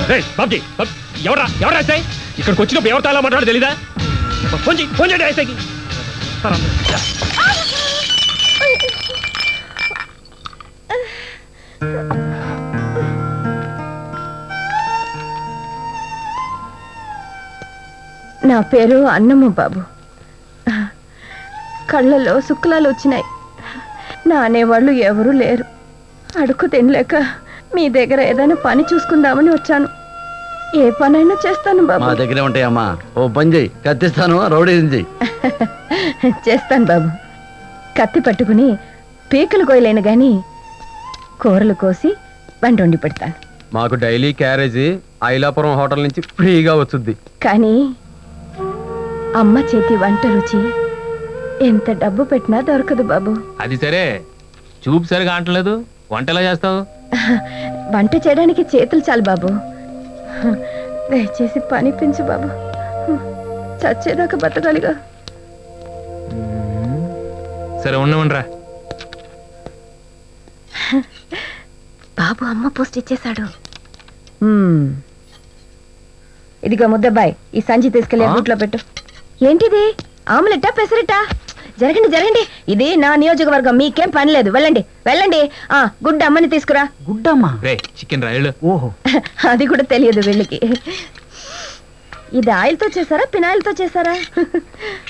రేయ్, బాబ్జీ బాబ్- ఎవరా ఎవరా ఎస్ఐ ఇక్కడికి వచ్చినప్పుడు ఎవరితో ఎలా మాట్లాడో తెలీదా ఫోన్ చేయి ఫోన్ చేయండి ఎస్ఐకి నా పేరు అన్నమ్మ బాబు కళ్ళలో శుక్లాలు వచ్చినాయి నా అనేవాళ్ళు ఎవరూ లేరు అడుగు తినలేక మీ దగ్గర ఏదైనా పని చూసుకుందామని వచ్చాను ఏ పనైనా చేస్తాను బాబు మా దగ్గరే ఉంటాయమ్మా ఓ పని చెయ్యి కత్తిస్తాను రౌడీ చెయ్యి చేస్తాను బాబు కత్తి పట్టుకుని పీకలు కోయలేను గాని కూరలు కోసి వంట వండి పెడతాను మాకు డైలీ క్యారేజీ ఐలాపురం హోటల్ నుంచి ఫ్రీగా వచ్చుద్ది కానీ అమ్మ చేతి వంట రుచి ఎంత డబ్బు పెట్టినా దొరకదు బాబు అది సరే చూపు సరిగా అంటలేదు వంట ఎలా చేస్తావు వంట చేయడానికి చేతులు చాలు బాబు దయచేసి పని పెంచు బాబు చచ్చేదాకా బతకాలిగా సరే ఉండమండ్రా బాబు అమ్మ పోస్ట్ ఇచ్చేశాడు ఇదిగో ముద్దబ్బాయ్ ఈ సంచి తీసుకెళ్ళి ఆ? బూట్లో పెట్టు ఏంటిది ఆమ్లెట్టా పెసరట్టా జరగండి జరగండి ఇది నా నియోజకవర్గం మీకేం పని లేదు వెళ్ళండి వెళ్ళండి ఆ గుడ్డ అమ్మని తీసుకురా గుడ్డమ్మా రే చికెన్ రైలు ఓహో అది కూడా తెలియదు వీళ్ళకి ఇది ఆయిల్తో చేశారా పినాయిల్తో చేశారా